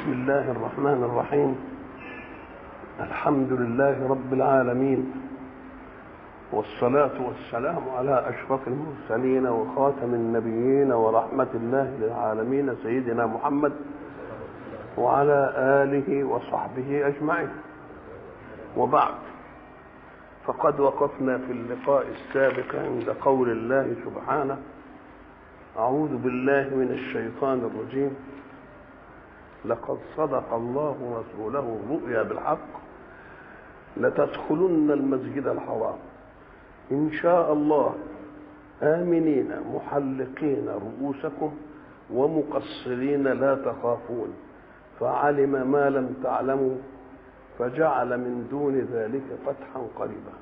بسم الله الرحمن الرحيم الحمد لله رب العالمين والصلاة والسلام على أشرف المرسلين وخاتم النبيين ورحمة الله للعالمين سيدنا محمد وعلى آله وصحبه أجمعين وبعد فقد وقفنا في اللقاء السابق عند قول الله سبحانه أعوذ بالله من الشيطان الرجيم لقد صدق الله رسوله الرؤيا بالحق لتدخلن المسجد الحرام إن شاء الله آمنين محلقين رؤوسكم ومقصرين لا تخافون فعلم ما لم تعلموا فجعل من دون ذلك فتحا قريبا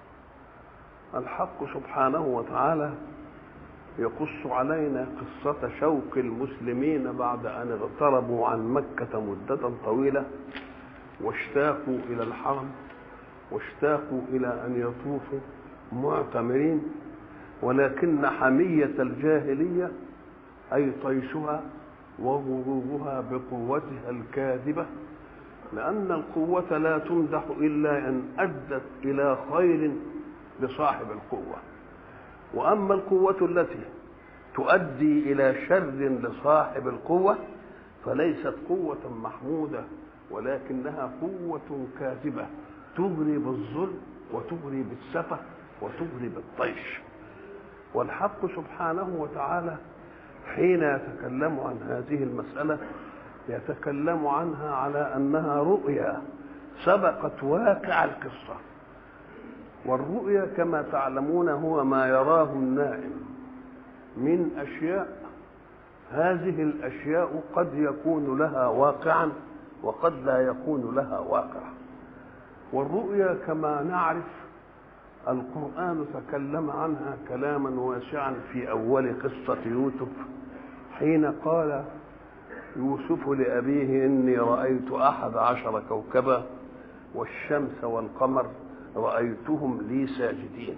الحق سبحانه وتعالى يقص علينا قصة شوق المسلمين بعد أن اغتربوا عن مكة مدة طويلة واشتاقوا إلى الحرم واشتاقوا إلى أن يطوفوا معتمرين ولكن حمية الجاهلية أي طيشها وغرورها بقوتها الكاذبة لأن القوة لا تمدح إلا أن أدت إلى خير لصاحب القوة واما القوه التي تؤدي الى شر لصاحب القوه فليست قوه محموده ولكنها قوه كاذبه تغري بالظلم وتغري بالسفه وتغري بالطيش والحق سبحانه وتعالى حين يتكلم عن هذه المساله يتكلم عنها على انها رؤيا سبقت واقع القصه والرؤيا كما تعلمون هو ما يراه النائم من اشياء هذه الاشياء قد يكون لها واقعا وقد لا يكون لها واقع والرؤيا كما نعرف القران تكلم عنها كلاما واسعا في اول قصه يوسف حين قال يوسف لابيه اني رايت احد عشر كوكبا والشمس والقمر رأيتهم لي ساجدين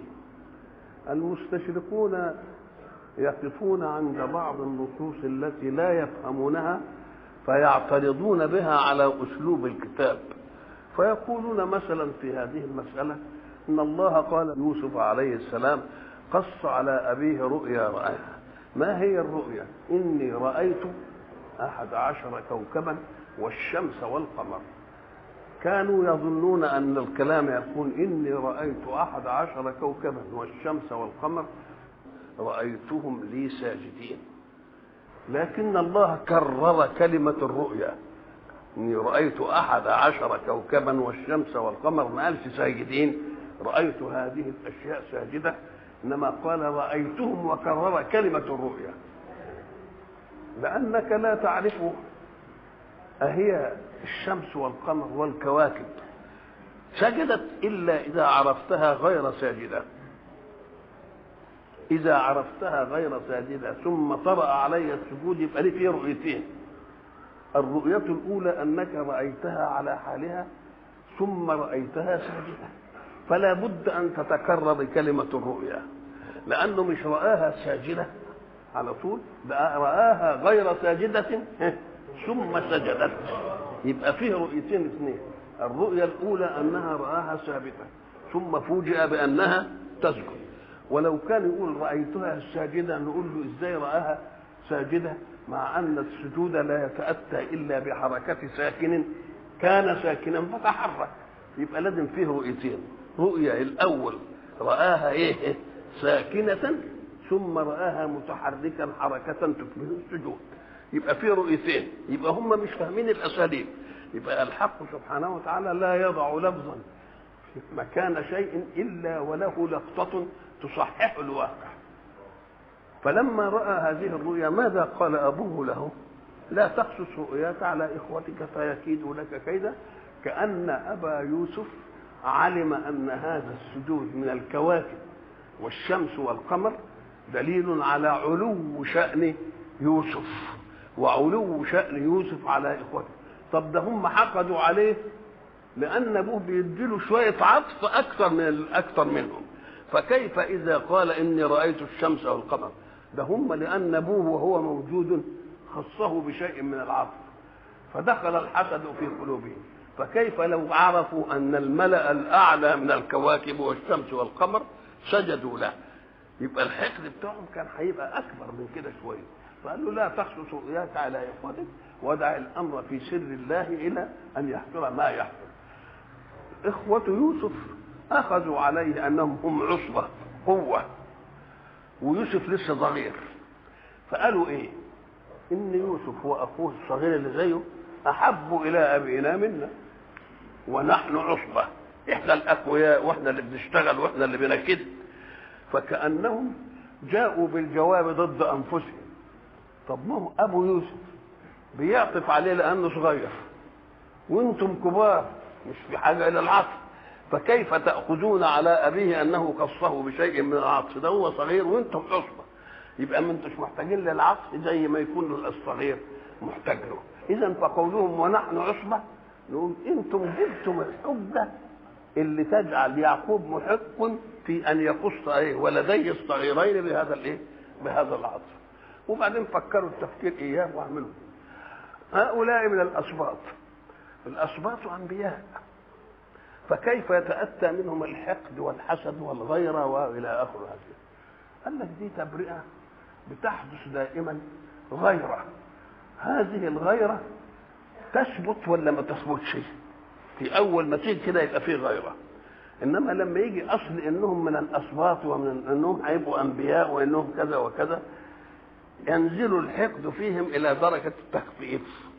المستشرقون يقفون عند بعض النصوص التي لا يفهمونها فيعترضون بها على أسلوب الكتاب فيقولون مثلا في هذه المسألة إن الله قال يوسف عليه السلام قص على أبيه رؤيا رآها ما هي الرؤيا إني رأيت أحد عشر كوكبا والشمس والقمر كانوا يظنون أن الكلام يكون إني رأيت أحد عشر كوكبا والشمس والقمر رأيتهم لي ساجدين لكن الله كرر كلمة الرؤيا إني رأيت أحد عشر كوكبا والشمس والقمر ما قالش ساجدين رأيت هذه الأشياء ساجدة إنما قال رأيتهم وكرر كلمة الرؤيا لأنك لا تعرف أهي الشمس والقمر والكواكب سجدت إلا إذا عرفتها غير ساجدة إذا عرفتها غير ساجدة ثم طرأ علي السجود يبقى لي فيه رؤيتين الرؤية الأولى أنك رأيتها على حالها ثم رأيتها ساجدة فلا بد أن تتكرر كلمة الرؤيا لأنه مش رآها ساجدة على طول ده رآها غير ساجدة ثم سجدت يبقى فيه رؤيتين اثنين الرؤيا الاولى انها راها ثابته ثم فوجئ بانها تسجد ولو كان يقول رايتها ساجده نقول له ازاي راها ساجده مع ان السجود لا يتاتى الا بحركه ساكن كان ساكنا فتحرك يبقى لازم فيه رؤيتين رؤيا الاول راها ايه ساكنه ثم راها متحركا حركه تشبه السجود يبقى في رؤيتين يبقى هم مش فاهمين الاساليب يبقى الحق سبحانه وتعالى لا يضع لفظا في مكان شيء الا وله لقطه تصحح الواقع فلما راى هذه الرؤيا ماذا قال ابوه له لا تقصص رؤياك على اخوتك فيكيدوا لك كيدا كان ابا يوسف علم ان هذا السجود من الكواكب والشمس والقمر دليل على علو شان يوسف وعلو شأن يوسف على إخوته طب ده هم حقدوا عليه لأن أبوه بيديله شوية عطف أكثر من أكثر منهم فكيف إذا قال إني رأيت الشمس والقمر ده هم لأن أبوه وهو موجود خصه بشيء من العطف فدخل الحسد في قلوبهم فكيف لو عرفوا ان الملا الاعلى من الكواكب والشمس والقمر سجدوا له يبقى الحقد بتاعهم كان هيبقى اكبر من كده شويه فقال له لا تخصص رؤياك على اخوتك ودع الامر في سر الله الى ان يحصل ما يحصل اخوه يوسف اخذوا عليه انهم هم عصبه قوه ويوسف لسه صغير فقالوا ايه ان يوسف واخوه الصغير اللي زيه احب الى ابينا منا ونحن عصبه احنا الاقوياء واحنا اللي بنشتغل واحنا اللي بنكد فكانهم جاءوا بالجواب ضد انفسهم طب ما هو ابو يوسف بيعطف عليه لانه صغير وانتم كبار مش في حاجه الى العطف فكيف تاخذون على ابيه انه خصه بشيء من العطف ده هو صغير وانتم عصبه يبقى ما انتوش محتاجين للعطف زي ما يكون الصغير محتاج له اذا فقولهم ونحن عصبه نقول انتم جبتم الحجه اللي تجعل يعقوب محق في ان يقص ايه ولديه الصغيرين بهذا الايه بهذا العطف وبعدين فكروا التفكير اياه واعملوا هؤلاء من الاسباط الاسباط انبياء فكيف يتاتى منهم الحقد والحسد والغيره والى اخر هذه قال لك دي تبرئه بتحدث دائما غيره هذه الغيره تثبت ولا ما تثبتش في اول ما تيجي كده يبقى فيه غيره انما لما يجي اصل انهم من الاسباط ومن انهم هيبقوا انبياء وانهم كذا وكذا ينزل الحقد فيهم الى درجه التخفيف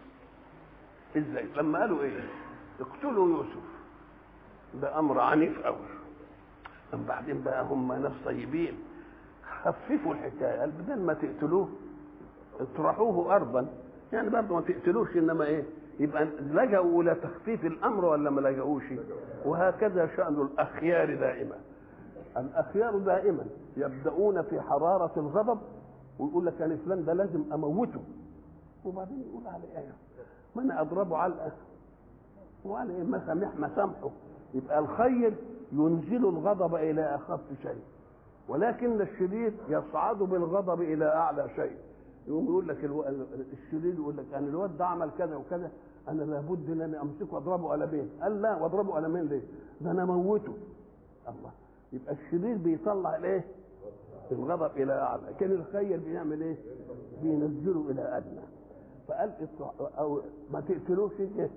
ازاي لما قالوا ايه اقتلوا يوسف ده امر عنيف قوي أم بعدين بقى هم ناس طيبين خففوا الحكايه قال بدل ما تقتلوه اطرحوه ارضا يعني برضه ما تقتلوش انما ايه يبقى لجأوا الى تخفيف الامر ولا ما لجأوش وهكذا شأن الاخيار دائما الاخيار دائما يبدأون في حرارة الغضب ويقول لك انا فلان ده لازم اموته وبعدين يقول على ايه ما انا اضربه علقه وعلى ايه ما سامح ما سامحه يبقى الخير ينزل الغضب الى اخف شيء ولكن الشديد يصعد بالغضب الى اعلى شيء يقوم يقول لك الو... الشديد يقول لك انا الواد ده عمل كذا وكذا انا لابد ان انا امسكه واضربه قلمين قال لا واضربه قلمين ليه؟ ده انا اموته الله يبقى الشديد بيطلع الايه؟ الغضب الى اعلى كان الخير بيعمل ايه؟ بينزله الى ادنى فقال او ما تقتلوش ايه؟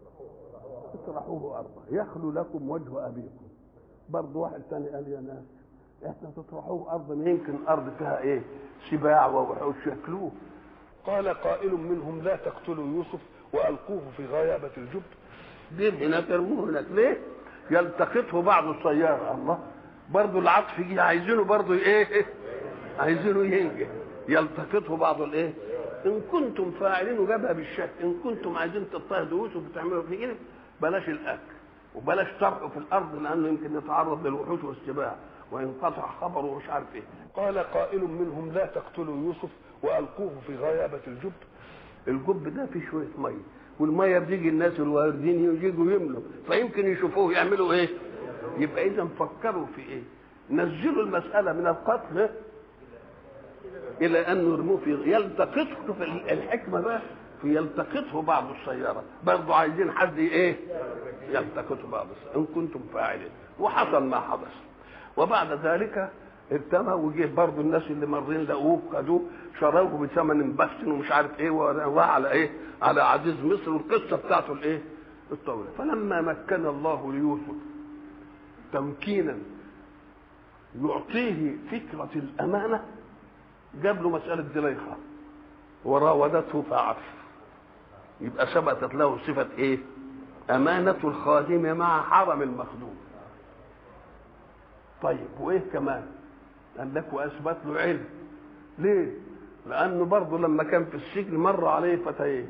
اطرحوه ارضا يخلو لكم وجه ابيكم برضه واحد ثاني قال يا ناس احنا تطرحوه ارضا يمكن ارض فيها ايه سباع ووحوش ياكلوه قال قائل منهم لا تقتلوا يوسف والقوه في غيابه الجب دين هناك ارموه هناك ليه يلتقطه بعض السياره الله برضه العطف يجي عايزينه برضه ايه عايزينه ينجح يلتقطه بعض الايه ان كنتم فاعلين وجابها بالشك ان كنتم عايزين تضطهدوا يوسف وتعملوا في كده بلاش الاكل وبلاش طرحه في الارض لانه يمكن يتعرض للوحوش والسباع وينقطع خبره ومش عارف ايه قال قائل منهم لا تقتلوا يوسف والقوه في غيابه الجب الجب ده فيه شويه ميه والميه بتيجي الناس الواردين يجوا يملوا فيمكن يشوفوه يعملوا ايه يبقى اذا فكروا في ايه نزلوا المساله من القتل الى ان يرموه في يلتقطه في الحكمه بقى في يلتقطه بعض السياره برضه عايزين حد ايه يلتقطه بعض السيارة. ان كنتم فاعلين وحصل ما حدث وبعد ذلك ارتمى وجه برضه الناس اللي مارين لقوه خدوه شروه بثمن بخس ومش عارف ايه وعلى ايه على عزيز مصر والقصه بتاعته الايه الطويله فلما مكن الله ليوسف تمكينا يعطيه فكره الامانه جاب له مساله زليخه وراودته فعرف يبقى ثبتت له صفه ايه امانه الخادم مع حرم المخدوم طيب وايه كمان قال لك واثبت له علم ليه لانه برضه لما كان في السجن مر عليه فتيين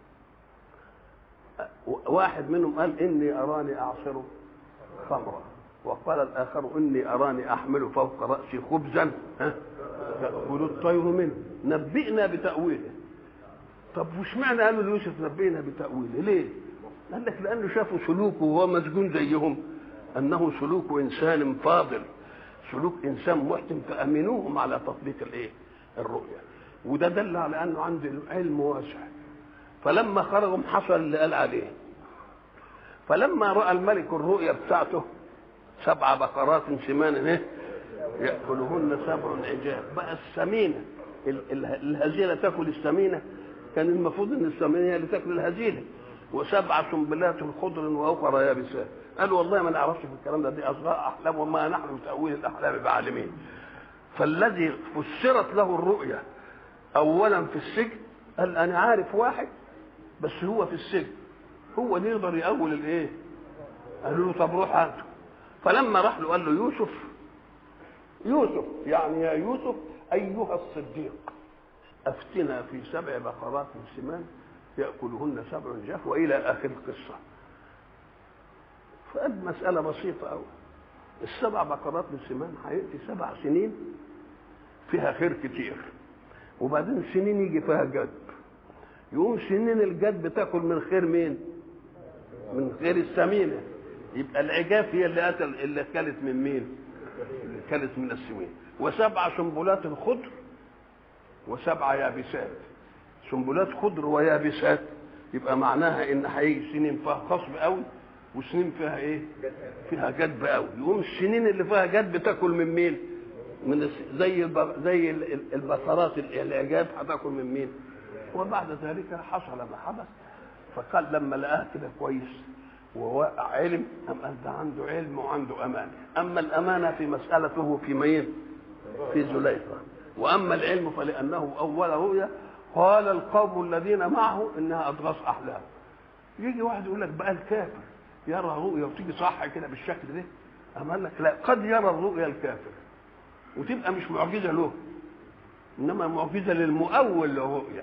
واحد منهم قال اني اراني اعصر خمرا وقال الاخر اني اراني احمل فوق راسي خبزا تاكل الطير منه نبئنا بتاويله طب وش معنى قالوا ليوسف نبئنا بتاويله ليه قال لك لانه شافوا سلوكه وهو مسجون زيهم انه سلوك انسان فاضل سلوك انسان محسن فامنوهم على تطبيق الايه الرؤيا وده دل على انه عنده علم واسع فلما خرجوا حصل اللي قال عليه فلما راى الملك الرؤيا بتاعته سبع بقرات سمان ايه ياكلهن سبع عجاب بقى السمينه الهزيله تاكل السمينه كان المفروض ان السمينه هي اللي تاكل الهزيله وسبع سنبلات خضر واخرى يابسات قالوا والله ما نعرفش في الكلام ده دي اصغاء احلام وما نحن بتاويل الاحلام بعالمين فالذي فسرت له الرؤيا اولا في السجن قال انا عارف واحد بس هو في السجن هو اللي يقدر يأول الايه قالوا له طب روح هاته فلما راح له قال له يوسف يوسف يعني يا يوسف ايها الصديق افتنا في سبع بقرات سمان ياكلهن سبع جاف والى اخر القصه فقد مساله بسيطه قوي السبع بقرات سمان هياتي سبع سنين فيها خير كتير وبعدين سنين يجي فيها جد يقوم سنين الجد بتاكل من خير مين من خير السمينه يبقى العجاف هي اللي أتل اللي كلت من مين اللي كلت من السمين وسبع سنبلات خضر وسبع يابسات سنبلات خضر ويابسات يبقى معناها ان هيجي سنين فيها خصب قوي وسنين فيها ايه فيها جدب قوي يقوم السنين اللي فيها جدب تاكل من مين من الس... زي الب... زي البصرات الاعجاب هتاكل من مين وبعد ذلك حصل ما حدث فقال لما لقاه كده كويس ووقع علم أم قال ده عنده علم وعنده أمانة أما الأمانة في مسألته في مين في زليخة وأما العلم فلأنه أول رؤيا قال القوم الذين معه إنها أضغاث أحلام يجي واحد يقول لك بقى الكافر يرى رؤيا وتيجي صح كده بالشكل ده أما قال لك لا قد يرى الرؤيا الكافر وتبقى مش معجزة له إنما معجزة للمؤول للرؤيا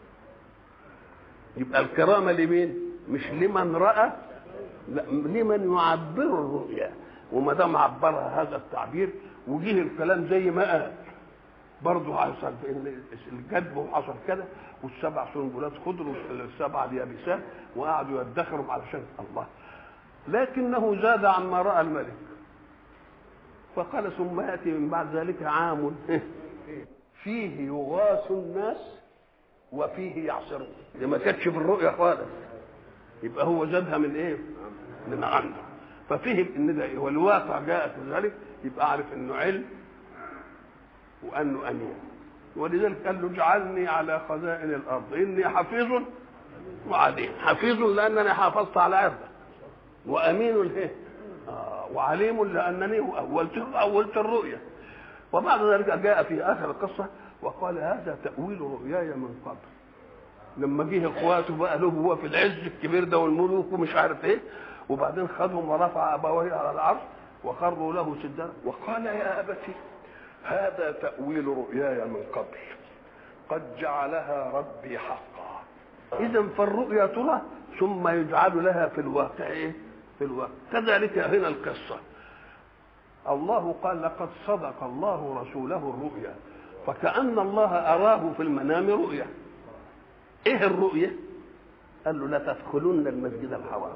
يبقى الكرامة لمين؟ مش لمن رأى لا لمن يعبر الرؤيا وما دام عبرها هذا التعبير وجه الكلام زي ما قال برضه حصل الجدب وحصل كده والسبع سنبلات خضر والسبع اليابسات وقعدوا يدخروا علشان الله لكنه زاد عما راى الملك فقال ثم ياتي من بعد ذلك عام فيه يغاث الناس وفيه يعصرون دي ما كانتش في الرؤيا خالص يبقى هو زادها من ايه؟ من عنده ففهم ان ده والواقع جاء في ذلك يبقى عارف انه علم وانه امين ولذلك قال له اجعلني على خزائن الارض اني حفيظ وعليم حفيظ لانني حافظت على عرضه وامين له آه وعليم لانني اولت اولت الرؤيا وبعد ذلك جاء في اخر القصه وقال هذا تاويل رؤياي من قبل لما جه اخواته بقى له هو في العز الكبير ده والملوك ومش عارف ايه وبعدين خدهم ورفع ابويه على العرش وخروا له سجدا وقال يا ابتي هذا تاويل رؤياي من قبل قد جعلها ربي حقا اذا فالرؤيا ترى ثم يجعل لها في الواقع ايه في الواقع كذلك هنا القصه الله قال لقد صدق الله رسوله الرؤيا فكأن الله أراه في المنام رؤيا ايه الرؤية قال له لا تدخلن المسجد الحرام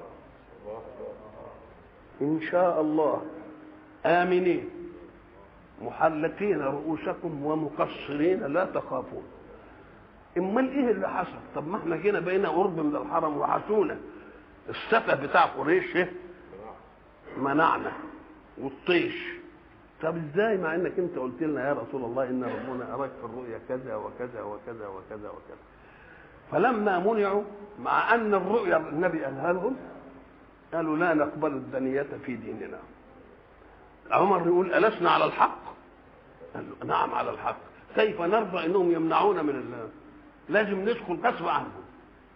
ان شاء الله امنين محلقين رؤوسكم ومقصرين لا تخافون امال ايه اللي حصل طب ما احنا جينا بقينا قرب من الحرم وعتونا السفه بتاع قريش ايه منعنا والطيش طب ازاي مع انك انت قلت لنا يا رسول الله ان ربنا اراك في الرؤيا كذا وكذا وكذا وكذا وكذا فلما منعوا مع ان الرؤيا النبي قالها لهم قالوا لا نقبل الدنية في ديننا عمر يقول ألسنا على الحق قال له نعم على الحق كيف نرضى انهم يمنعونا من الله لازم ندخل غصب عنهم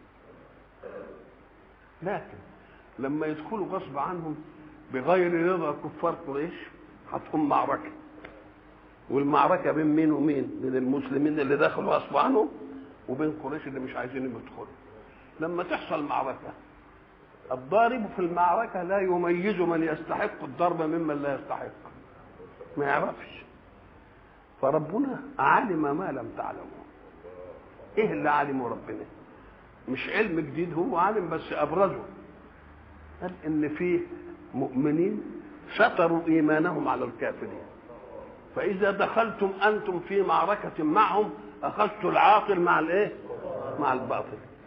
لكن لما يدخلوا غصب عنهم بغير رضا كفار قريش هتقوم معركه والمعركه بين مين ومين؟ بين المسلمين اللي دخلوا غصب عنهم وبين قريش اللي مش عايزين يدخلوا لما تحصل معركه الضارب في المعركه لا يميز من يستحق الضرب ممن لا يستحق ما يعرفش فربنا علم ما لم تعلموا ايه اللي علمه ربنا مش علم جديد هو عالم بس ابرزه قال ان فيه مؤمنين ستروا ايمانهم على الكافرين فاذا دخلتم انتم في معركه معهم اخذت العاقل مع الايه مع الباطل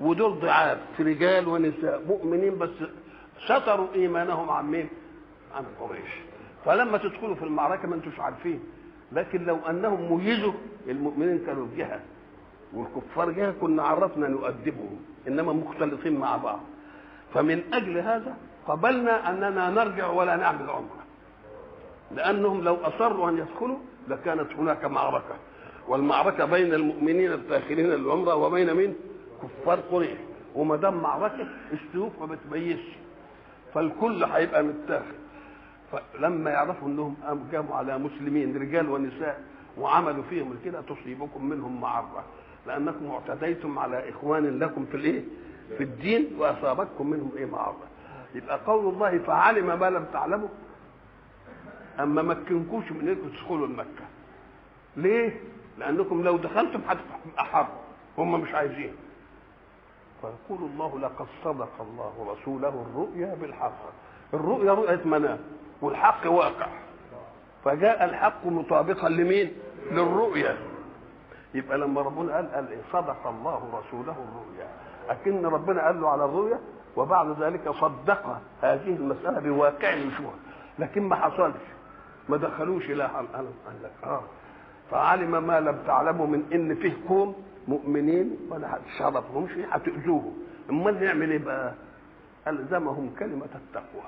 ودول ضعاف رجال ونساء مؤمنين بس ستروا ايمانهم عن مين؟ عن قريش فلما تدخلوا في المعركه ما انتوش عارفين لكن لو انهم ميزوا المؤمنين كانوا في جهه والكفار جهه كنا عرفنا نؤدبهم انما مختلطين مع بعض فمن اجل هذا قبلنا اننا نرجع ولا نعمل عمره لانهم لو اصروا ان يدخلوا لكانت هناك معركه والمعركه بين المؤمنين الداخلين العمره وبين من كفار قريش وما دام معركه السيوف ما بتميزش فالكل هيبقى متاخد فلما يعرفوا انهم قاموا على مسلمين رجال ونساء وعملوا فيهم كده تصيبكم منهم معره لانكم اعتديتم على اخوان لكم في الايه؟ في الدين واصابتكم منهم ايه معره يبقى قول الله فعلم ما لم تعلموا اما مكنكوش من انكم تدخلوا المكه ليه؟ لانكم لو دخلتم هتبقى حرب هم مش عايزين فيقول الله لقد صدق الله رسوله الرؤيا بالحق الرؤيا رؤية منام والحق واقع فجاء الحق مطابقا لمين للرؤيا يبقى لما ربنا قال قال إيه؟ صدق الله رسوله الرؤيا لكن ربنا قال له على الرؤيا وبعد ذلك صدق هذه المسألة بواقع الوجوه لكن ما حصلش ما دخلوش إلى قال لك اه فعلم ما لم تعلموا من ان فيه قوم مؤمنين ولا هتشرفهمش هتؤذوهم امال نعمل ايه بقى؟ الزمهم كلمه التقوى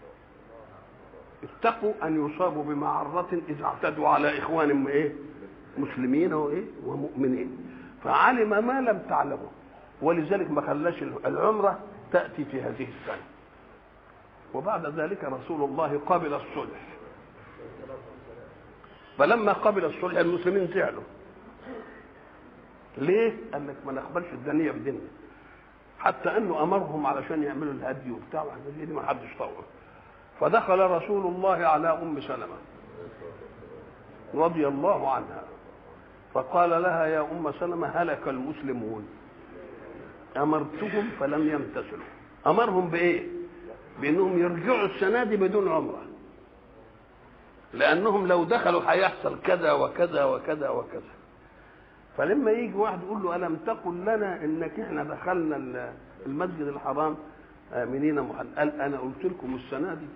اتقوا ان يصابوا بمعرة اذا اعتدوا على اخوانهم ايه؟ مسلمين وايه؟ ومؤمنين فعلم ما لم تعلموا ولذلك ما خلاش العمره تاتي في هذه السنه وبعد ذلك رسول الله قبل الصلح فلما قبل الصلح المسلمين زعلوا ليه؟ قال لك ما نقبلش الدنيا بدنيا حتى انه امرهم علشان يعملوا الهدي وبتاع وحاجات دي ما حدش طول فدخل رسول الله على ام سلمه رضي الله عنها فقال لها يا ام سلمه هلك المسلمون امرتهم فلم يمتثلوا امرهم بايه؟ بانهم يرجعوا السنه دي بدون عمره لانهم لو دخلوا هيحصل كذا وكذا وكذا وكذا فلما يجي واحد يقول له الم تقل لنا انك احنا دخلنا المسجد الحرام امنين محل قال انا قلت لكم السنه دي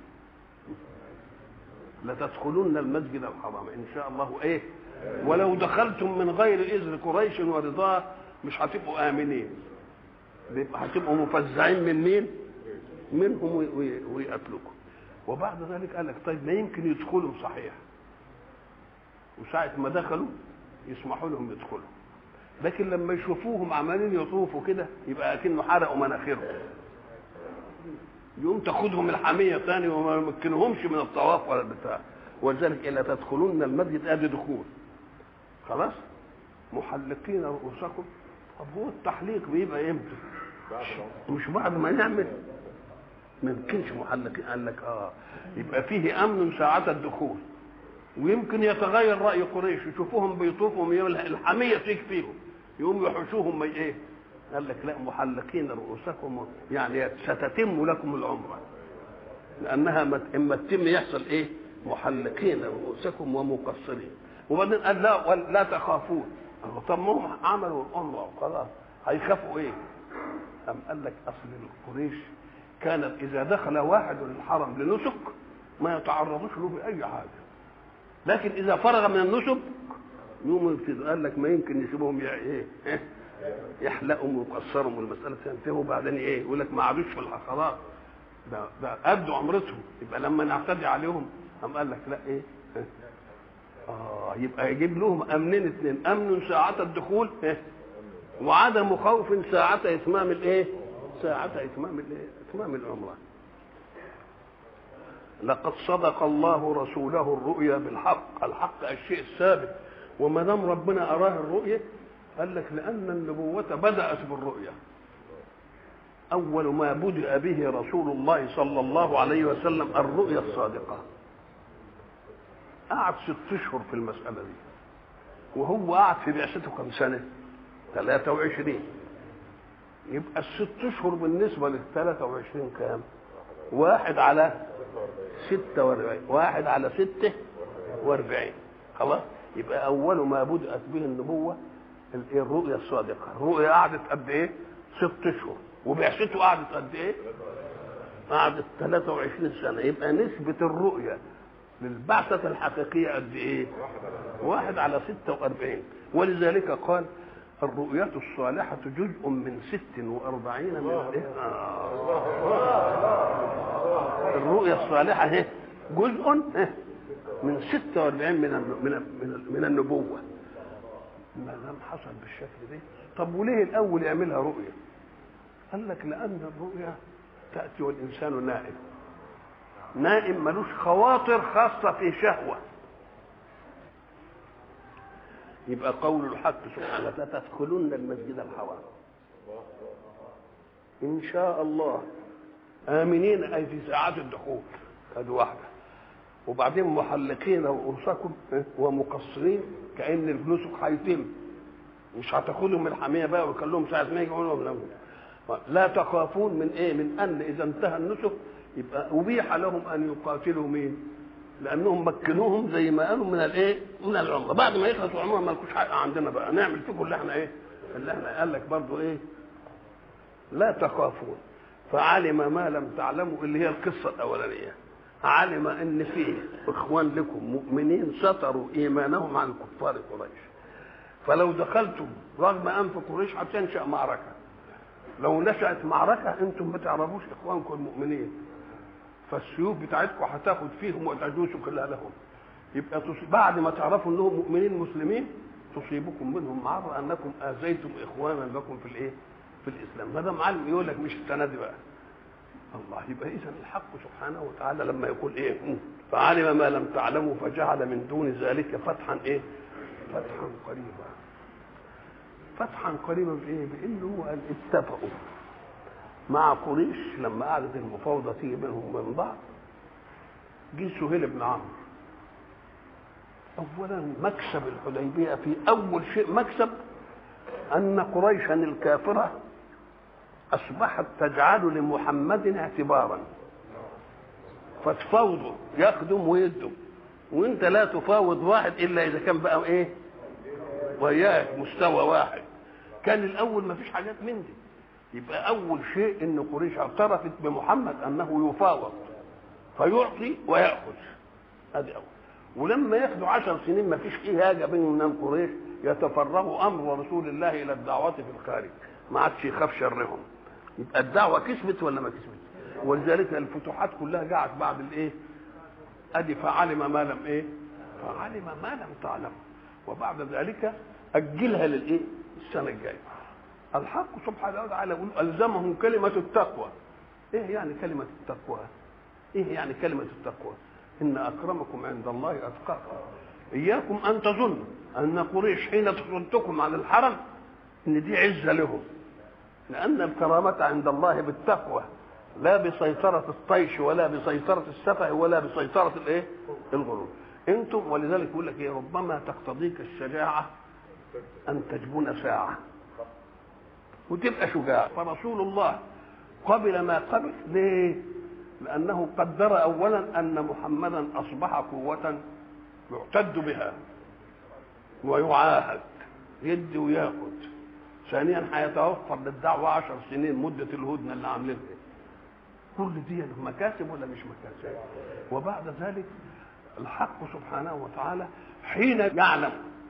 لتدخلن المسجد الحرام ان شاء الله ايه ولو دخلتم من غير اذن قريش ورضاه مش هتبقوا امنين هتبقوا مفزعين من مين منهم ويقتلكم وبعد ذلك قال لك طيب ما يمكن يدخلوا صحيح وساعة ما دخلوا يسمحوا لهم يدخلوا لكن لما يشوفوهم عمالين يطوفوا كده يبقى اكنه حرقوا مناخيرهم يقوم تاخدهم الحمية ثاني وما يمكنهمش من الطواف ولا البتاع ولذلك إلا تدخلون المسجد ادي دخول خلاص محلقين رؤوسكم طب هو التحليق بيبقى امتى؟ مش بعد ما نعمل ما يمكنش محلقين قال لك اه يبقى فيه امن ساعة الدخول ويمكن يتغير راي قريش يشوفوهم بيطوفوا الحميه تيجي فيهم يقوم يحوشوهم ايه قال لك لا محلقين رؤوسكم يعني ستتم لكم العمره لانها اما تتم يحصل ايه محلقين رؤوسكم ومقصرين وبعدين قال لا لا تخافون طب ما هم عملوا العمره وخلاص هيخافوا ايه؟ أم قال لك اصل القريش كانت اذا دخل واحد الحرم لنسك ما يتعرضوش له باي حاجه لكن اذا فرغ من النسك يوم قال لك ما يمكن يسيبهم ايه يحلقهم ويقصرهم والمساله تنتهي وبعدين ايه يقول لك ما عادوش في الحصرات ده ده ادوا عمرتهم يبقى لما نعتدي عليهم قام قال لك لا ايه اه يبقى يجيب لهم امنين اثنين امن ساعة الدخول إيه؟ وعدم خوف ساعة اتمام الايه؟ ساعة اتمام الايه؟ اتمام العمرة. لقد صدق الله رسوله الرؤيا بالحق، الحق الشيء الثابت وما دام ربنا اراه الرؤيا قال لك لان النبوة بدأت بالرؤيا. أول ما بدأ به رسول الله صلى الله عليه وسلم الرؤيا الصادقة. قعد ست اشهر في المساله دي وهو قعد في بعثته كم سنه 23 يبقى الست اشهر بالنسبه لل 23 كام واحد على 46 واحد على 46 خلاص يبقى اول ما بدات به النبوه الرؤيا الصادقه الرؤيا قعدت قد ايه ست اشهر وبعثته قعدت قد ايه؟ قعدت 23 سنه يبقى نسبه الرؤيه للبعثه الحقيقيه قد ايه؟ واحد على 46 ولذلك قال الرؤية الصالحة جزء من ست وأربعين من الإيه؟ آه. الرؤية الصالحة هي جزء من 46 من من من, من النبوة ما دام حصل بالشكل ده طب وليه الأول يعملها رؤية؟ قال لك لأن الرؤية تأتي والإنسان نائم نائم ملوش خواطر خاصة في شهوة يبقى قول الحق سبحانه وتعالى تدخلن المسجد الحرام ان شاء الله امنين اي في ساعات الدخول هذه واحده وبعدين محلقين رؤوسكم ومقصرين كان النسك هيتم مش هتاخدهم من الحميه بقى ويخلوهم ساعه ما يجوا لا تخافون من ايه من ان اذا انتهى النسك يبقى ابيح لهم ان يقاتلوا مين لانهم مكنوهم زي ما قالوا من الايه؟ من العمره، بعد ما يخلصوا العمره ما لكوش حق عندنا بقى، نعمل فيكم اللي احنا ايه؟ اللي احنا قال لك برضه ايه؟ لا تخافون فعلم ما لم تعلموا اللي هي القصه الاولانيه. علم ان فيه اخوان لكم مؤمنين ستروا ايمانهم عن كفار قريش. فلو دخلتم رغم انف قريش هتنشا معركه. لو نشات معركه انتم ما تعرفوش اخوانكم المؤمنين فالسيوف بتاعتكم هتاخد فيهم وتجوسوا كلها لهم يبقى بعد ما تعرفوا انهم مؤمنين مسلمين تصيبكم منهم معرة انكم اذيتم اخوانا لكم في الايه؟ في الاسلام ما دام علم يقول لك مش السنه دي بقى الله يبقى اذا الحق سبحانه وتعالى لما يقول ايه فعلم ما لم تعلموا فجعل من دون ذلك فتحا ايه؟ فتحا قريبا فتحا قريبا بايه؟ بانه قال اتفقوا مع قريش لما قعدت المفاوضه تيجي بينهم وبين بعض جه سهيل بن عمرو اولا مكسب الحديبيه في اول شيء مكسب ان قريشا الكافره اصبحت تجعل لمحمد اعتبارا فتفاوضوا يخدم ويدم وانت لا تفاوض واحد الا اذا كان بقى ايه وياك مستوى واحد كان الاول ما فيش حاجات من دي يبقى اول شيء ان قريش اعترفت بمحمد انه يفاوض فيعطي وياخذ ادي اول ولما ياخدوا عشر سنين ما فيش فيه حاجه بينهم من قريش يتفرغ امر رسول الله الى الدعوه في الخارج ما عادش يخاف شرهم يبقى الدعوه كسبت ولا ما كسبت ولذلك الفتوحات كلها جاءت بعد الايه ادي فعلم ما لم ايه فعلم ما لم تعلم وبعد ذلك اجلها للايه السنه الجايه الحق سبحانه وتعالى يقول الزمهم كلمه التقوى ايه يعني كلمه التقوى ايه يعني كلمه التقوى ان اكرمكم عند الله اتقاكم اياكم ان تظنوا ان قريش حين تصدكم عن الحرم ان دي عزه لهم لان الكرامه عند الله بالتقوى لا بسيطرة الطيش ولا بسيطرة السفه ولا بسيطرة الايه؟ الغرور. انتم ولذلك يقول لك ايه ربما تقتضيك الشجاعة ان تجبن ساعة. وتبقى شجاع فرسول الله قبل ما قبل ليه؟ لأنه قدر أولا أن محمدا أصبح قوة يعتد بها ويعاهد يدي وياخد ثانيا هيتوفر للدعوة عشر سنين مدة الهدنة اللي عاملينها كل دي مكاسب ولا مش مكاسب وبعد ذلك الحق سبحانه وتعالى حين يعلم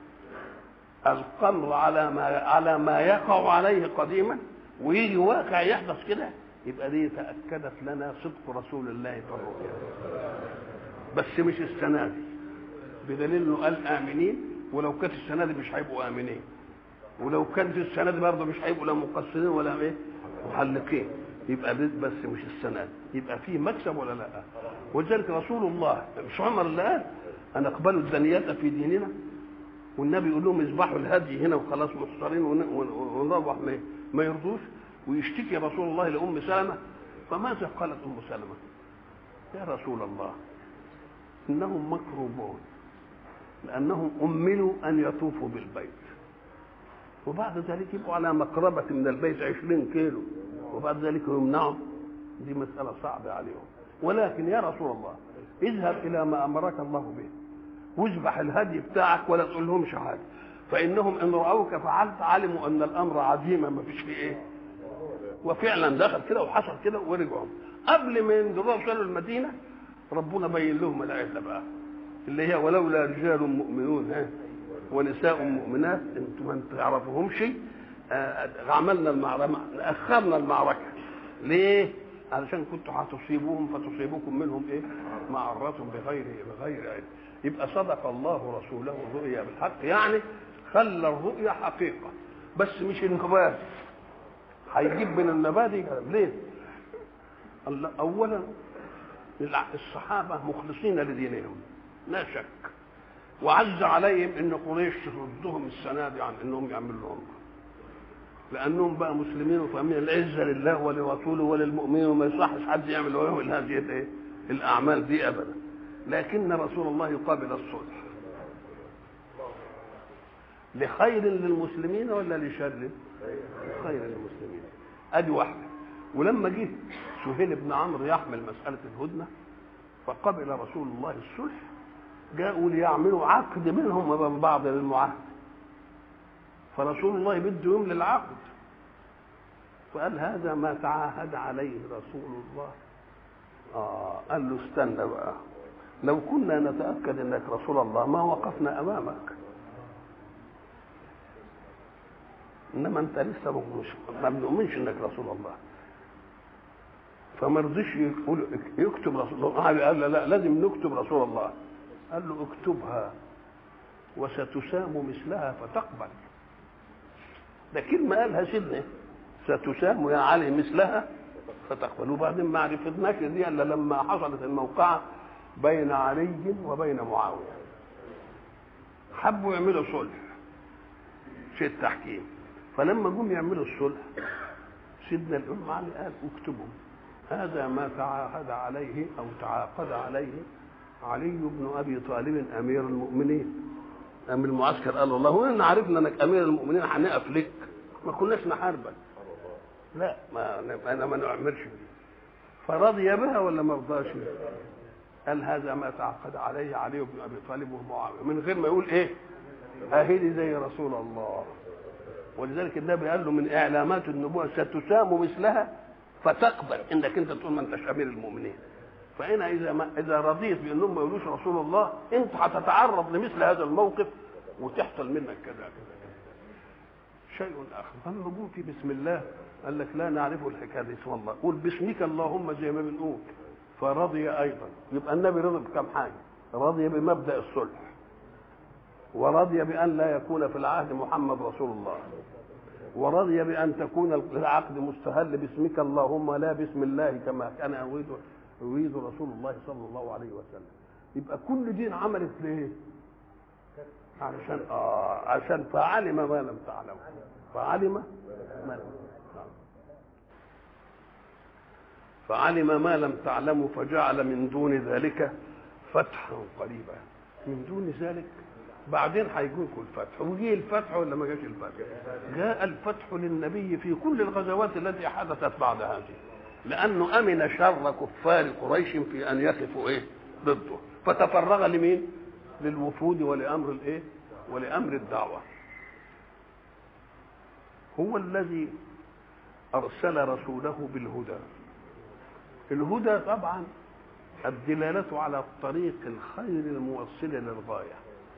القمر على ما على ما يقع عليه قديما ويجي واقع يحدث كده يبقى دي تأكدت لنا صدق رسول الله في الرؤيا بس مش السنة دي بدليل انه قال آمنين ولو كانت السنة دي مش هيبقوا آمنين ولو كانت السنة دي برضه مش هيبقوا لا مقصرين ولا ايه محلقين يبقى بس مش السنة دي يبقى فيه مكسب ولا لا ولذلك رسول الله مش عمر اللي قال أن اقبلوا الدنيات في ديننا والنبي يقول لهم اذبحوا الهدي هنا وخلاص محصرين ونروح ما, ما يرضوش ويشتكي رسول الله لأم سلمة فماذا قالت أم سلمة يا رسول الله إنهم مكروبون لأنهم أملوا أن يطوفوا بالبيت وبعد ذلك يبقوا على مقربة من البيت عشرين كيلو وبعد ذلك يمنعهم دي مسألة صعبة عليهم ولكن يا رسول الله اذهب إلى ما أمرك الله به واذبح الهدي بتاعك ولا تقول لهمش حاجة فإنهم إن رأوك فعلت علموا أن الأمر عديما ما فيش فيه إيه وفعلا دخل كده وحصل كده ورجعوا قبل ما ينزلوا وصلوا المدينه ربنا بين لهم العله بقى اللي هي ولولا رجال مؤمنون ها ونساء مؤمنات انتم ما تعرفوهمش آه، عملنا المعركه اخرنا المعركه ليه؟ علشان كنتوا هتصيبوهم فتصيبكم منهم ايه؟ معرة بغير بغير علم يبقى صدق الله رسوله الرؤيا بالحق يعني خلى الرؤيا حقيقه بس مش انقباض هيجيب من النبات كلام ليه؟ الله اولا الصحابه مخلصين لدينهم لا شك وعز عليهم ان قريش تردهم السنه دي عن انهم يعملوا لهم لانهم بقى مسلمين وفاهمين العزه لله ولرسوله وللمؤمنين وما يصحش حد يعمل لهم هذه الايه؟ الاعمال دي ابدا لكن رسول الله يقابل الصلح لخير للمسلمين ولا لشر؟ خير للمسلمين ادي واحده ولما جه سهيل بن عمرو يحمل مساله الهدنه فقبل رسول الله الصلح جاءوا ليعملوا عقد منهم وبين بعض للمعاهده فرسول الله بده يوم للعقد فقال هذا ما تعاهد عليه رسول الله آه قال له استنى بقى لو كنا نتأكد انك رسول الله ما وقفنا امامك انما انت لسه مش ما بنؤمنش انك رسول الله فما رضيش يقول يكتب رسول الله قال لا, لا لازم نكتب رسول الله قال له اكتبها وستسام مثلها فتقبل ده كلمة قالها سيدنا ستسام يا علي مثلها فتقبل وبعدين ما عرفناش دي الا لما حصلت الموقعة بين علي وبين معاوية حبوا يعملوا صلح شيء التحكيم فلما جم يعملوا الصلح سيدنا الأم علي قال اكتبوا هذا ما تعاهد عليه أو تعاقد عليه علي بن أبي طالب أمير المؤمنين أمير المعسكر قال الله وإن عرفنا أنك أمير المؤمنين هنقف لك ما كناش نحاربك لا ما أنا ما نعملش فرضي بها ولا ما رضاش قال هذا ما تعقد عليه علي بن ابي طالب ومعاويه من غير ما يقول ايه اهلي زي رسول الله ولذلك النبي قال له من اعلامات النبوه ستسام مثلها فتقبل انك انت تقول ما انتش امير المؤمنين فانا اذا ما اذا رضيت بانهم ما يقولوش رسول الله انت هتتعرض لمثل هذا الموقف وتحصل منك كذا كذا كذا شيء اخر فالرجوع في بسم الله قال لك لا نعرف الحكايه دي اسم الله قول باسمك اللهم زي ما بنقول فرضي ايضا يبقى النبي رضي بكم حاجه رضي بمبدا الصلح ورضي بان لا يكون في العهد محمد رسول الله ورضي بان تكون العقد مستهل باسمك اللهم لا باسم الله كما كان يريد يريد رسول الله صلى الله عليه وسلم يبقى كل دين عملت ليه؟ علشان اه عشان فعلم ما لم تعلم فعلم ما لم فعلم ما لم تعلموا فجعل من دون ذلك فتحا قريبا من دون ذلك بعدين هيجيكم الفتح وجي الفتح ولا ما جاش الفتح جاء الفتح للنبي في كل الغزوات التي حدثت بعد هذه لانه امن شر كفار قريش في ان يقفوا ايه ضده فتفرغ لمين للوفود ولامر الايه ولامر الدعوه هو الذي ارسل رسوله بالهدى الهدى طبعا الدلالة على الطريق الخير الموصل للغاية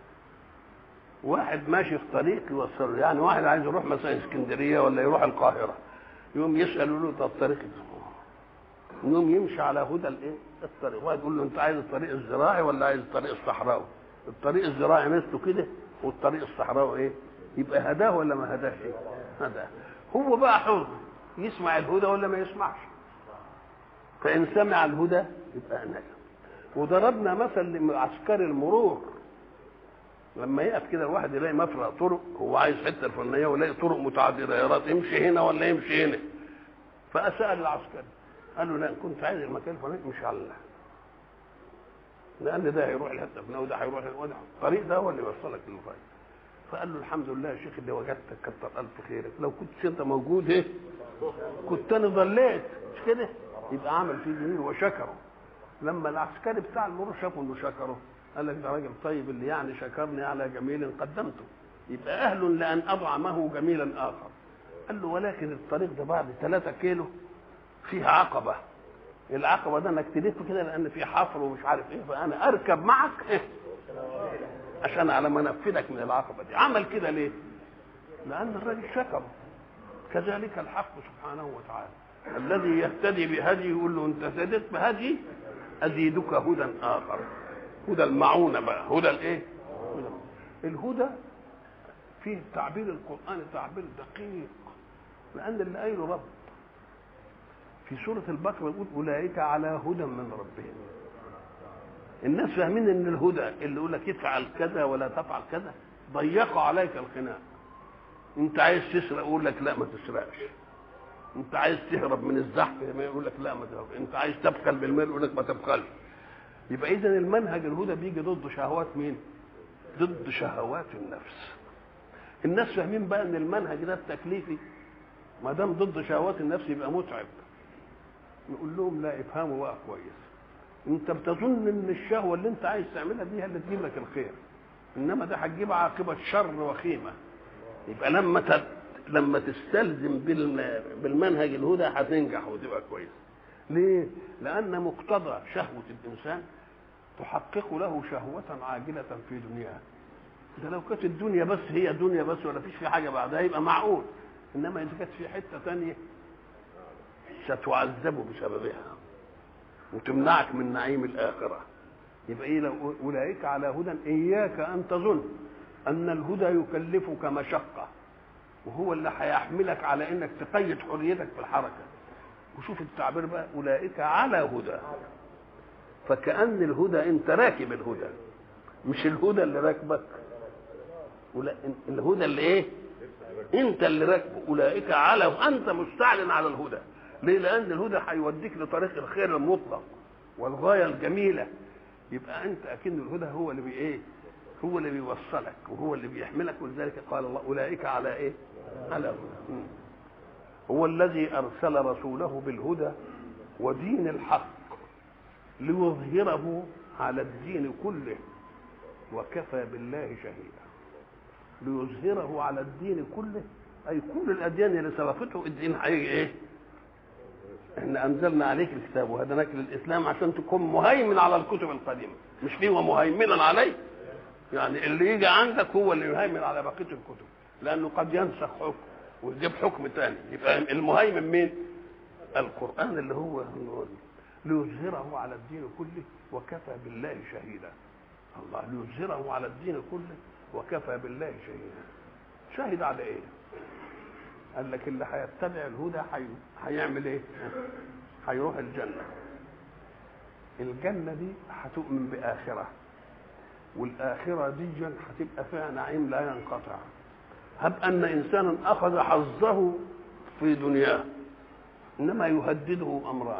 واحد ماشي في طريق يوصله يعني واحد عايز يروح مثلا اسكندرية ولا يروح القاهرة يقوم يسألوا له طب الطريق يقوم يمشي على هدى الايه الطريق واحد يقول له انت عايز الطريق الزراعي ولا عايز الطريق الصحراوي الطريق الزراعي مثله كده والطريق الصحراوي ايه يبقى هداه ولا ما هداش هداه هو بقى حر يسمع الهدى ولا ما يسمعش فإن سمع الهدى يبقى نجا وضربنا مثل لعسكري المرور لما يقف كده الواحد يلاقي مفرق طرق هو عايز حته الفلانيه ويلاقي طرق متعدده يا رات يمشي هنا ولا يمشي هنا فسال العسكري قال له لا كنت عايز المكان الفلاني امشي على الله لان ده هيروح الحته الفلانيه وده هيروح الطريق ده هو اللي يوصلك للغايه فقال له الحمد لله يا شيخ اللي وجدتك كتر الف خيرك لو كنت انت موجود ايه كنت انا ضليت مش كده يبقى عمل فيه جميل وشكره لما العسكري بتاع المرور شافه انه شكره قال لك ده راجل طيب اللي يعني شكرني على جميل قدمته يبقى اهل لان اطعمه جميلا اخر قال له ولكن الطريق ده بعد 3 كيلو فيه عقبه العقبه ده انك تلف كده لان في حفر ومش عارف ايه فانا اركب معك إيه؟ عشان على ما انفذك من العقبه دي عمل كده ليه؟ لان الراجل شكره كذلك الحق سبحانه وتعالى الذي يهتدي بهدي يقول له انت اهتديت بهدي ازيدك هدى اخر هدى المعونه بقى هدى الايه؟ هدى الهدى فيه تعبير القران تعبير دقيق لان اللي قايله رب في سوره البقره يقول اولئك على هدى من ربهم الناس فاهمين ان الهدى اللي يقول لك افعل كذا ولا تفعل كذا ضيقوا عليك الخناق انت عايز تسرق يقول لك لا ما تسرقش انت عايز تهرب من الزحف يقول لك لا ما تهرب انت عايز تبخل بالمال يقول لك ما تبخلش يبقى اذا المنهج الهدى بيجي ضد شهوات مين ضد شهوات النفس الناس فاهمين بقى ان المنهج ده التكليفي ما دام ضد شهوات النفس يبقى متعب نقول لهم لا افهموا بقى كويس انت بتظن ان الشهوه اللي انت عايز تعملها دي هي اللي تجيب لك الخير انما ده هتجيب عاقبه شر وخيمه يبقى لما تت... لما تستلزم بال... بالمنهج الهدى هتنجح وتبقى كويس ليه لان مقتضى شهوه الانسان تحقق له شهوه عاجله في دنياه ده لو كانت الدنيا بس هي دنيا بس ولا فيش في حاجه بعدها يبقى معقول انما اذا كانت في حته ثانيه ستعذب بسببها وتمنعك من نعيم الآخرة يبقى إيه لو أولئك على هدى إياك أن تظن أن الهدى يكلفك مشقة وهو اللي هيحملك على إنك تقيد حريتك في الحركة وشوف التعبير بقى أولئك على هدى فكأن الهدى أنت راكب الهدى مش الهدى اللي راكبك ولا الهدى اللي إيه أنت اللي راكبه أولئك على أنت مستعلن على الهدى ليه؟ لأن الهدى هيوديك لطريق الخير المطلق والغاية الجميلة يبقى أنت أكن الهدى هو اللي بي إيه؟ هو اللي بيوصلك وهو اللي بيحملك ولذلك قال الله أولئك على إيه؟ على هدى هو الذي أرسل رسوله بالهدى ودين الحق ليظهره على الدين كله وكفى بالله شهيدا ليظهره على الدين كله أي كل الأديان اللي سبقته الدين هيجي إيه؟ احنا انزلنا عليك الكتاب وهدناك للاسلام عشان تكون مهيمن على الكتب القديمه مش فيه ومهيمنا عليه يعني اللي يجي عندك هو اللي يهيمن على بقيه الكتب لانه قد ينسخ حكم ويجيب حكم ثاني يبقى المهيمن مين القران اللي هو ليظهره على الدين كله وكفى بالله شهيدا الله ليظهره على الدين كله وكفى بالله شهيدا شهد على ايه قال لك اللي هيتبع الهدى حي... هيعمل ايه؟ هيروح الجنة. الجنة دي هتؤمن بآخرة. والآخرة دي هتبقى فيها نعيم لا ينقطع. هب أن إنسانا أخذ حظه في دنياه إنما يهدده أمران.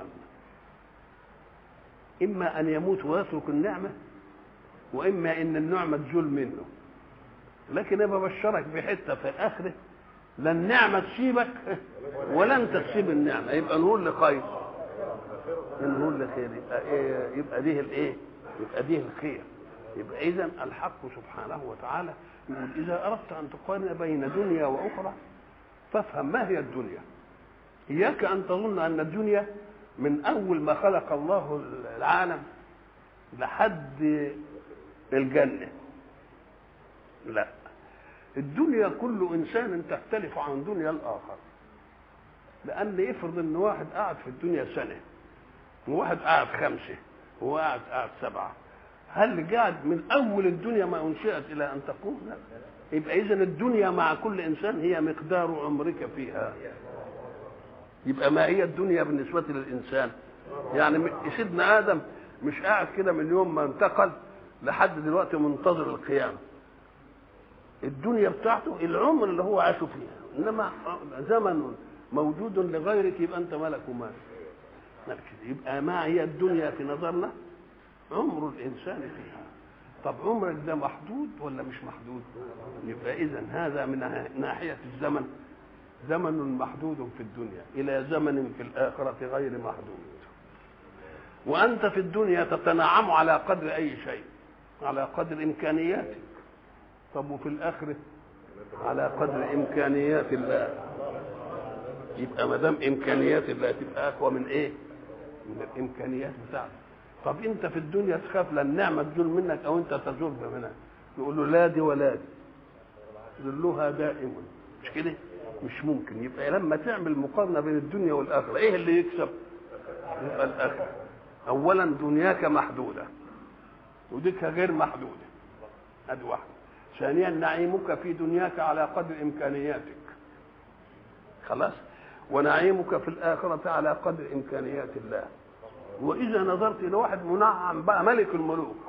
إما أن يموت ويترك النعمة وإما أن النعمة تزول منه. لكن أنا ببشرك بحتة في الآخرة لا النعمة تسيبك ولا انت تسيب النعمة يبقى نقول لخير نقول لخير يبقى إيه يبقى ديه الايه؟ يبقى ديه الخير يبقى اذا الحق سبحانه وتعالى يقول اذا اردت ان تقارن بين دنيا واخرى فافهم ما هي الدنيا اياك ان تظن ان الدنيا من اول ما خلق الله العالم لحد الجنه لا الدنيا كل انسان تختلف عن دنيا الاخر لان افرض ان واحد قاعد في الدنيا سنه وواحد قاعد خمسه وواحد قاعد سبعه هل قاعد من اول الدنيا ما انشئت الى ان تقوم لا يبقى اذا الدنيا مع كل انسان هي مقدار عمرك فيها يبقى ما هي الدنيا بالنسبه للانسان يعني سيدنا ادم مش قاعد كده من يوم ما انتقل لحد دلوقتي منتظر القيامه الدنيا بتاعته العمر اللي هو عاشه فيها انما زمن موجود لغيرك يبقى انت ملك ومال يبقى ما هي الدنيا في نظرنا عمر الانسان فيها طب عمرك ده محدود ولا مش محدود يبقى اذا هذا من ناحيه الزمن زمن محدود في الدنيا الى زمن في الاخره غير محدود وانت في الدنيا تتنعم على قدر اي شيء على قدر امكانياتك طب وفي الاخره على قدر امكانيات الله يبقى ما دام امكانيات الله تبقى اقوى من ايه من الامكانيات بتاعته طب انت في الدنيا تخاف لان النعمه تزول منك او انت تزول منها يقول له لا دي ولا دي ذلها دائم مش كده مش ممكن يبقى لما تعمل مقارنه بين الدنيا والاخره ايه اللي يكسب يبقى الاخره اولا دنياك محدوده وديك غير محدوده ادي واحده ثانيا نعيمك في دنياك على قدر امكانياتك خلاص ونعيمك في الآخرة على قدر إمكانيات الله وإذا نظرت إلى واحد منعم بقى ملك الملوك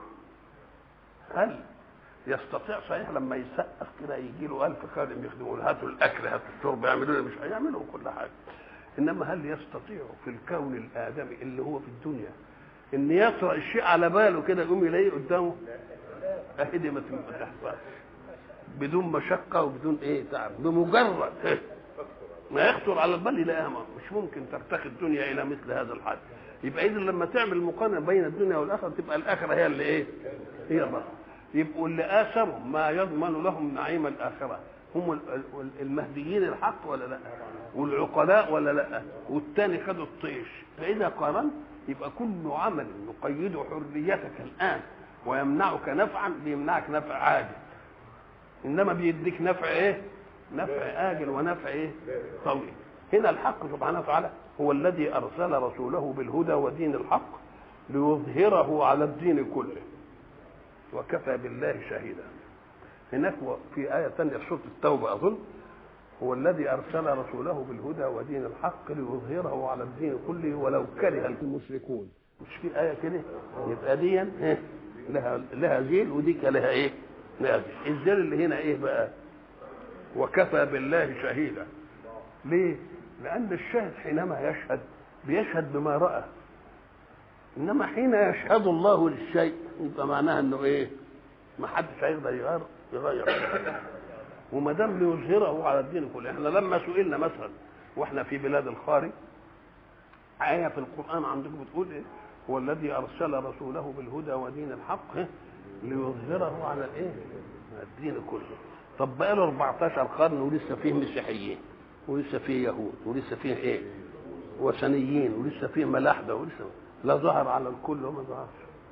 هل يستطيع صحيح لما يسقف كده يجي له ألف خادم يخدموا له هاتوا الأكل هاتوا الشرب يعملوا له مش هيعملوا كل حاجة إنما هل يستطيع في الكون الآدمي اللي هو في الدنيا إن يطرأ الشيء على باله كده يقوم يلاقيه قدامه أهدي ما تحصلش بدون مشقة وبدون إيه تعب بمجرد إيه؟ ما يخطر على البال يلاقيها مش ممكن ترتقي الدنيا الى مثل هذا الحد يبقى اذا لما تعمل مقارنه بين الدنيا والاخره تبقى الاخره هي اللي ايه؟ هي الرب يبقوا اللي اثروا ما يضمن لهم نعيم الاخره هم المهديين الحق ولا لا؟ والعقلاء ولا لا؟ والتاني خدوا الطيش فاذا قارنت يبقى كل عمل يقيد حريتك الان ويمنعك نفعا بيمنعك نفع عادي انما بيديك نفع ايه؟ نفع آجل ونفع إيه؟ طويل هنا الحق سبحانه وتعالى هو الذي أرسل رسوله بالهدى ودين الحق ليظهره على الدين كله وكفى بالله شهيدا هناك في آية ثانية سورة التوبة أظن هو الذي أرسل رسوله بالهدى ودين الحق ليظهره على الدين كله ولو كره المشركون مش في آية كده يبقى دي لها لها زيل وديك لها إيه؟ لها زيل الزيل اللي هنا إيه بقى؟ وكفى بالله شهيدا ليه لان الشاهد حينما يشهد بيشهد بما راى انما حين يشهد الله للشيء يبقى معناها انه ايه ما حدش هيقدر يغير يغير وما دام ليظهره على الدين كله احنا لما سئلنا مثلا واحنا في بلاد الخارج آية في القرآن عندكم بتقول إيه؟ هو الذي أرسل رسوله بالهدى ودين الحق ليظهره على الإيه؟ الدين كله طب بقى له 14 قرن ولسه فيه مسيحيين ولسه فيه يهود ولسه فيه ايه وثنيين ولسه فيه ملاحده ولسه لا ظهر على الكل وما ظهرش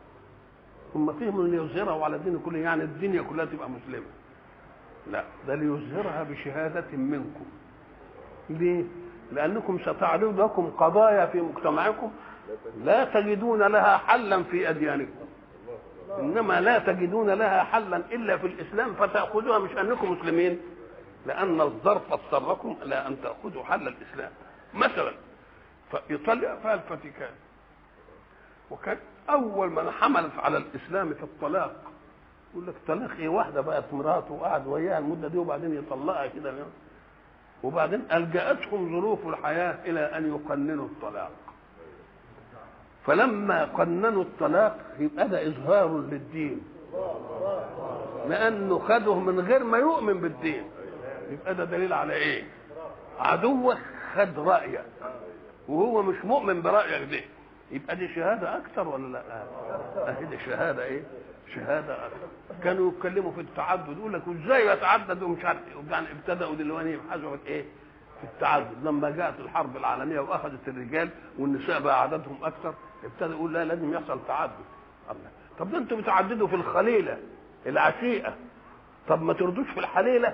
هم فهموا ان يظهره على الدين كله يعني الدنيا كلها تبقى مسلمه لا ده ليظهرها بشهاده منكم ليه لانكم ستعرض لكم قضايا في مجتمعكم لا تجدون لها حلا في اديانكم انما لا تجدون لها حلا الا في الاسلام فتاخذوها مش انكم مسلمين لان الظرف اضطركم الى ان تاخذوا حل الاسلام مثلا فايطاليا فيها الفاتيكان وكان اول من حملت على الاسلام في الطلاق يقول لك طلاق ايه واحده بقت مراته وقعد وياها المده دي وبعدين يطلقها كده وبعدين الجاتهم ظروف الحياه الى ان يقننوا الطلاق فلما قننوا الطلاق يبقى ده اظهار للدين لانه خده من غير ما يؤمن بالدين يبقى ده دليل على ايه عدوك خد رايك وهو مش مؤمن برايك ده يبقى دي شهاده اكثر ولا لا اهي دي شهاده ايه شهاده اكثر كانوا يتكلموا في التعدد يقول لك ازاي يتعدد ومش عارف يعني ابتدأوا دلوقتي يبحثوا في ايه في التعدد لما جاءت الحرب العالميه واخذت الرجال والنساء بقى عددهم اكثر ابتدى يقول لا لازم يحصل تعدد الله طب ده انتوا بتعددوا في الخليله العشيقه طب ما تردوش في الحليله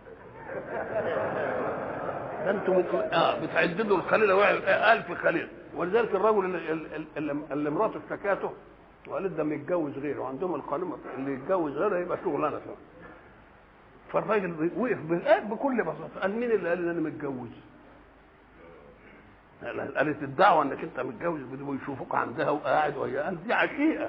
ده انتوا بت... اه بتعددوا الخليله واحد ألف خليله ولذلك الرجل اللي, اللي, اللي مراته اشتكاته وقالت ده متجوز غيره وعندهم القانون اللي يتجوز غيره يبقى شغلانه فيه فالراجل وقف بكل بساطه قال مين اللي قال ان انا متجوز؟ قالت الدعوه انك انت متجوز بدهم يشوفوك عندها وقاعد وهي قال دي عشيقه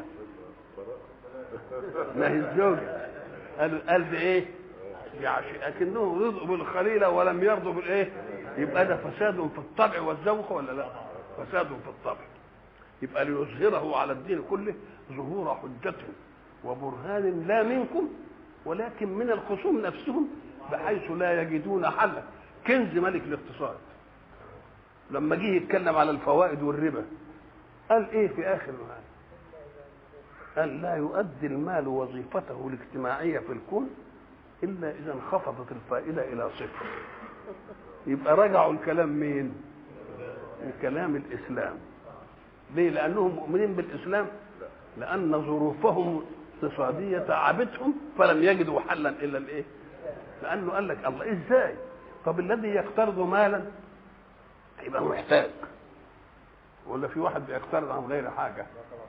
ما هي الزوجه قالوا قال دي ايه؟ دي عشيقه لكنهم رضوا بالخليله ولم يرضوا بالايه؟ يبقى ده فساد في الطبع والذوق ولا لا؟ فساد في الطبع يبقى ليظهره على الدين كله ظهور حجة وبرهان لا منكم ولكن من الخصوم نفسهم بحيث لا يجدون حلا كنز ملك الاقتصاد لما جه يتكلم على الفوائد والربا قال ايه في اخر المال قال لا يؤدي المال وظيفته الاجتماعيه في الكون الا اذا انخفضت الفائده الى صفر يبقى رجعوا الكلام مين الكلام الاسلام ليه لانهم مؤمنين بالاسلام لان ظروفهم اقتصاديه تعبتهم فلم يجدوا حلا الا الايه لانه قال لك الله ازاي طب الذي يقترض مالا يبقى محتاج ولا في واحد بيقترض عن غير حاجه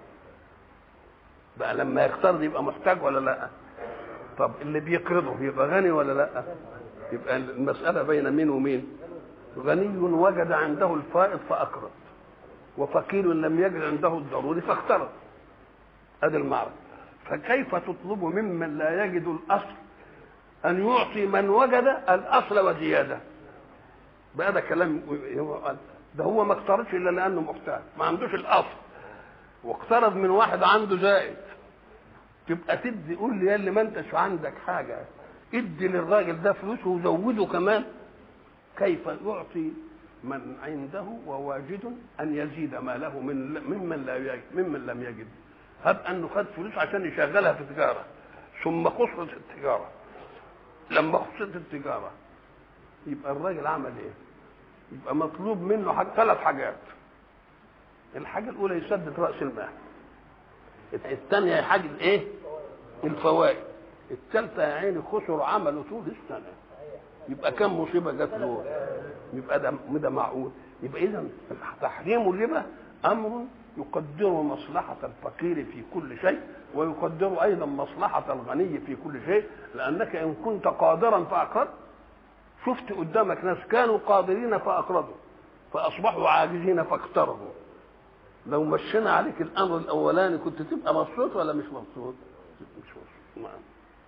بقى لما يقترض يبقى محتاج ولا لا طب اللي بيقرضه يبقى غني ولا لا يبقى المساله بين مين ومين غني وجد عنده الفائض فاقرض وفقير لم يجد عنده الضروري فاقترض ادي المعنى فكيف تطلب ممن لا يجد الاصل ان يعطي من وجد الاصل وزياده بقى ده كلام ده هو ما اقترضش الا لانه محتاج ما عندوش الاصل واقترض من واحد عنده زائد تبقى تدي قول لي يا اللي ما انتش عندك حاجه ادي للراجل ده فلوسه وزوده كمان كيف يعطي من عنده وواجد ان يزيد ماله من ممن لا يجد ممن لم يجد هب انه خد فلوس عشان يشغلها في تجاره ثم خسرت التجاره لما خسرت التجاره يبقى الراجل عمل ايه؟ يبقى مطلوب منه حاجة ثلاث حاجات الحاجه الاولى يسدد راس المال الثانيه حاجه ايه؟ الفوائد الثالثه يا عيني خسر عمله طول السنه يبقى كم مصيبه جت له يبقى ده ده معقول يبقى اذا تحريم الربا امر يقدر مصلحة الفقير في كل شيء ويقدر أيضا مصلحة الغني في كل شيء لأنك إن كنت قادرا فأقرض شفت قدامك ناس كانوا قادرين فأقرضوا فأصبحوا عاجزين فاقترضوا لو مشينا عليك الأمر الأولاني كنت تبقى مبسوط ولا مش مبسوط؟ مش مبسوط نعم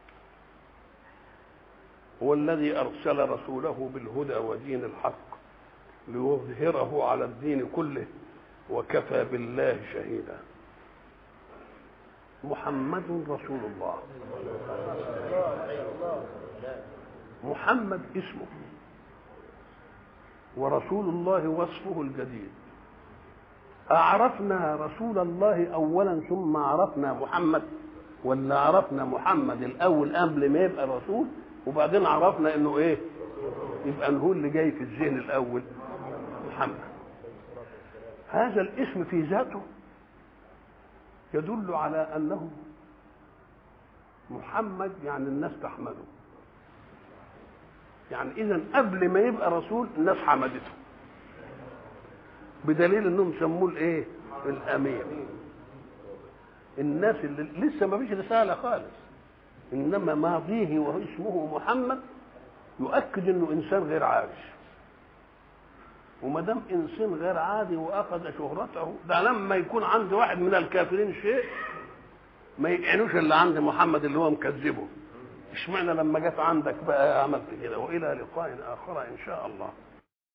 هو الذي أرسل رسوله بالهدى ودين الحق ليظهره على الدين كله وكفى بالله شهيدا محمد رسول الله محمد اسمه ورسول الله وصفه الجديد أعرفنا رسول الله أولا ثم عرفنا محمد ولا عرفنا محمد الأول قبل ما يبقى رسول وبعدين عرفنا إنه إيه يبقى هو اللي جاي في الذهن الأول محمد هذا الاسم في ذاته يدل على انه محمد يعني الناس تحمده يعني اذا قبل ما يبقى رسول الناس حمدته بدليل انهم سموه الايه الامين الناس اللي لسه ما فيش رساله خالص انما ماضيه واسمه محمد يؤكد انه انسان غير عايش وما دام انسان غير عادي واخذ شهرته ده لما يكون عند واحد من الكافرين شيء ما يقعنوش اللي عند محمد اللي هو مكذبه اشمعنى لما جت عندك بقى عملت كده والى لقاء اخر ان شاء الله